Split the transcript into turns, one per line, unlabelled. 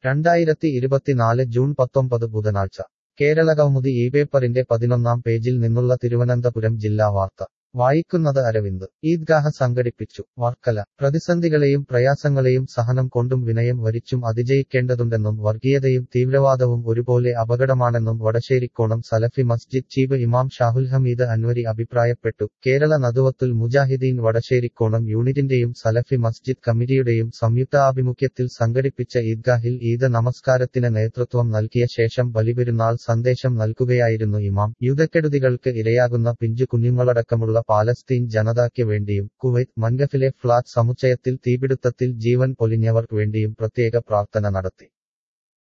രണ്ടായിരത്തി ഇരുപത്തിനാല് ജൂൺ പത്തൊമ്പത് ബുധനാഴ്ച കേരളകൗമുദി ഈ പേപ്പറിന്റെ പതിനൊന്നാം പേജിൽ നിന്നുള്ള തിരുവനന്തപുരം ജില്ലാ വാർത്ത വായിക്കുന്നത് അരവിന്ദ് ഈദ്ഗാഹ സംഘടിപ്പിച്ചു വർക്കല പ്രതിസന്ധികളെയും പ്രയാസങ്ങളെയും സഹനം കൊണ്ടും വിനയം വരിച്ചും അതിജയിക്കേണ്ടതുണ്ടെന്നും വർഗീയതയും തീവ്രവാദവും ഒരുപോലെ അപകടമാണെന്നും വടശ്ശേരിക്കോണം സലഫി മസ്ജിദ് ചീഫ് ഇമാം ഷാഹുൽ ഹമീദ് അൻവരി അഭിപ്രായപ്പെട്ടു കേരള നദുവത്തുൽ മുജാഹിദീൻ വടശ്ശേരിക്കോണം യൂണിറ്റിന്റെയും സലഫി മസ്ജിദ് കമ്മിറ്റിയുടെയും സംയുക്താഭിമുഖ്യത്തിൽ സംഘടിപ്പിച്ച ഈദ്ഗാഹിൽ ഈദ് നമസ്കാരത്തിന് നേതൃത്വം നൽകിയ ശേഷം ബലിപെരുന്നാൾ സന്ദേശം നൽകുകയായിരുന്നു ഇമാം യുദ്ധക്കെടുതികൾക്ക് ഇരയാകുന്ന പിഞ്ചു കുഞ്ഞുങ്ങളടക്കമുള്ള പാലസ്തീൻ ജനതയ്ക്ക് വേണ്ടിയും കുവൈത്ത് മൻഗഫിലെ ഫ്ളാറ്റ് സമുച്ചയത്തിൽ തീപിടുത്തത്തിൽ ജീവൻ പൊലിഞ്ഞവർക്ക് വേണ്ടിയും പ്രത്യേക പ്രാർത്ഥന നടത്തി